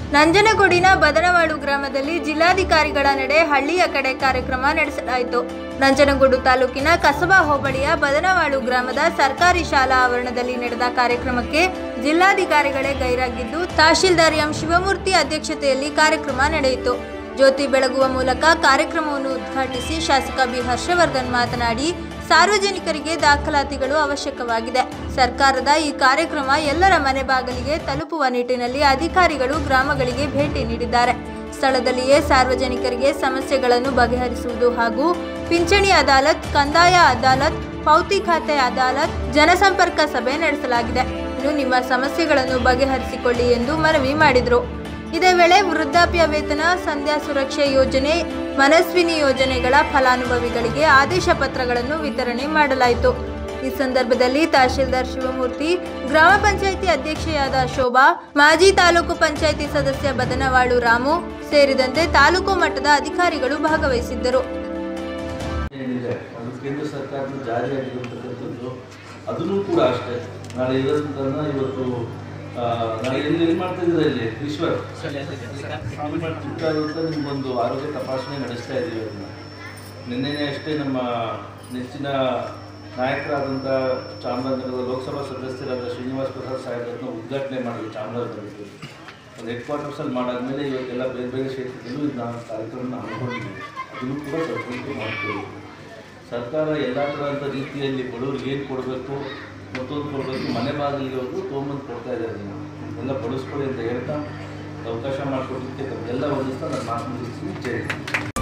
ನಂಜನಗೂಡಿನ ಬದನವಾಳು ಗ್ರಾಮದಲ್ಲಿ ಜಿಲ್ಲಾಧಿಕಾರಿಗಳ ನಡೆ ಹಳ್ಳಿಯ ಕಡೆ ಕಾರ್ಯಕ್ರಮ ನಡೆಸಲಾಯಿತು ನಂಜನಗೂಡು ತಾಲೂಕಿನ ಕಸಬಾ ಹೋಬಳಿಯ ಬದನವಾಳು ಗ್ರಾಮದ ಸರ್ಕಾರಿ ಶಾಲಾ ಆವರಣದಲ್ಲಿ ನಡೆದ ಕಾರ್ಯಕ್ರಮಕ್ಕೆ ಜಿಲ್ಲಾಧಿಕಾರಿಗಳೇ ಗೈರಾಗಿದ್ದು ತಹಶೀಲ್ದಾರ್ ಎಂ ಶಿವಮೂರ್ತಿ ಅಧ್ಯಕ್ಷತೆಯಲ್ಲಿ ಕಾರ್ಯಕ್ರಮ ನಡೆಯಿತು ಜ್ಯೋತಿ ಬೆಳಗುವ ಮೂಲಕ ಕಾರ್ಯಕ್ರಮವನ್ನು ಉದ್ಘಾಟಿಸಿ ಶಾಸಕ ಬಿ ಹರ್ಷವರ್ಧನ್ ಮಾತನಾಡಿ ಸಾರ್ವಜನಿಕರಿಗೆ ದಾಖಲಾತಿಗಳು ಅವಶ್ಯಕವಾಗಿದೆ ಸರ್ಕಾರದ ಈ ಕಾರ್ಯಕ್ರಮ ಎಲ್ಲರ ಮನೆ ಬಾಗಿಲಿಗೆ ತಲುಪುವ ನಿಟ್ಟಿನಲ್ಲಿ ಅಧಿಕಾರಿಗಳು ಗ್ರಾಮಗಳಿಗೆ ಭೇಟಿ ನೀಡಿದ್ದಾರೆ ಸ್ಥಳದಲ್ಲಿಯೇ ಸಾರ್ವಜನಿಕರಿಗೆ ಸಮಸ್ಯೆಗಳನ್ನು ಬಗೆಹರಿಸುವುದು ಹಾಗೂ ಪಿಂಚಣಿ ಅದಾಲತ್ ಕಂದಾಯ ಅದಾಲತ್ ಪೌತಿ ಖಾತೆ ಅದಾಲತ್ ಜನಸಂಪರ್ಕ ಸಭೆ ನಡೆಸಲಾಗಿದೆ ಇನ್ನು ನಿಮ್ಮ ಸಮಸ್ಯೆಗಳನ್ನು ಬಗೆಹರಿಸಿಕೊಳ್ಳಿ ಎಂದು ಮನವಿ ಮಾಡಿದರು ಇದೇ ವೇಳೆ ವೃದ್ಧಾಪ್ಯ ವೇತನ ಸಂಧ್ಯಾ ಸುರಕ್ಷೆ ಯೋಜನೆ ಮನಸ್ವಿನಿ ಯೋಜನೆಗಳ ಫಲಾನುಭವಿಗಳಿಗೆ ಆದೇಶ ಪತ್ರಗಳನ್ನು ವಿತರಣೆ ಮಾಡಲಾಯಿತು ಈ ಸಂದರ್ಭದಲ್ಲಿ ತಹಶೀಲ್ದಾರ್ ಶಿವಮೂರ್ತಿ ಗ್ರಾಮ ಪಂಚಾಯಿತಿ ಅಧ್ಯಕ್ಷೆಯಾದ ಶೋಭಾ ಮಾಜಿ ತಾಲೂಕು ಪಂಚಾಯಿತಿ ಸದಸ್ಯ ಬದನವಾಳು ರಾಮು ಸೇರಿದಂತೆ ತಾಲೂಕು ಮಟ್ಟದ ಅಧಿಕಾರಿಗಳು ಭಾಗವಹಿಸಿದ್ದರು ಏನಿದೆ ಅದು ಕೇಂದ್ರ ಸರ್ಕಾರದ ಜಾರಿಯಾಗಿರುವಂಥದ್ದು ಅದನ್ನು ಕೂಡ ಅಷ್ಟೇ ನಾಳೆ ಇರೋದನ್ನ ಇವತ್ತು ಆ, ನಾಳೆ ಎಲ್ಲಿ ಎಲ್ಲಿ ಮಾಡ್ತಾ ಇದ್ದೀರಾ ಇಲ್ಲಿ ಈಶ್ವರ್ ಚಿಕ್ಕ ನಿಮ್ಗೊಂದು ಆರೋಗ್ಯ ತಪಾಸಣೆ ನಡೆಸ್ತಾ ಇದ್ದೀವಿ ಅದನ್ನ ನಿನ್ನೆನೇ ಅಷ್ಟೇ ನಮ್ಮ ನೆಚ್ಚಿನ ನಾಯಕರಾದಂಥ ಚಾಮರಾಜನಗರದ ಲೋಕಸಭಾ ಸದಸ್ಯರಾದ ಶ್ರೀನಿವಾಸ್ ಪ್ರಸಾದ್ ಸಾಹೇಬ್ರನ್ನ ಉದ್ಘಾಟನೆ ಮಾಡಿದ್ವಿ ಚಾಮರಾಜನಗರದಲ್ಲಿ ಒಂದು ಹೆಡ್ ಕ್ವಾರ್ಟರ್ಸಲ್ಲಿ ಮಾಡಾದ್ಮೇಲೆ ಇವತ್ತೆಲ್ಲ ಬೇರೆ ಬೇರೆ ಕ್ಷೇತ್ರದಲ್ಲೂ ಇದನ್ನ ಕಾರ್ಯಕ್ರಮನ ಹಮ್ಮಿಕೊಂಡಿದ್ದೀವಿ ಅದನ್ನು ಕೂಡ ಸರ್ಕಾರಕ್ಕೆ ಮಾಡ್ತೀವಿ ಸರ್ಕಾರ ಎಲ್ಲ ಥರದ ರೀತಿಯಲ್ಲಿ ಬಡವ್ರಿಗೆ ಏನು ಕೊಡಬೇಕು ಮತ್ತೊಂದು ಕೊಡಬೇಕು ಮನೆ ಬಾಗಿಲಿಗೆ ಹೋಗಿ ತೊಗೊಂಬಂದು ಕೊಡ್ತಾ ಇದ್ದಾರೆ ಅದನ್ನು ಎಲ್ಲ ಬಳಸ್ಕೊಳ್ಳಿ ಅಂತ ಹೇಳ್ತಾ ಅವಕಾಶ ಮಾಡಿಕೊಟ್ಟಿದ್ದಕ್ಕೆ ತಮಗೆಲ್ಲ ಒಂದಿಸ್ತಾ ನಾನು ಮಾತು ಮುಗಿಸ್ತೀನಿ ಜೈ ಹಿಂದ್.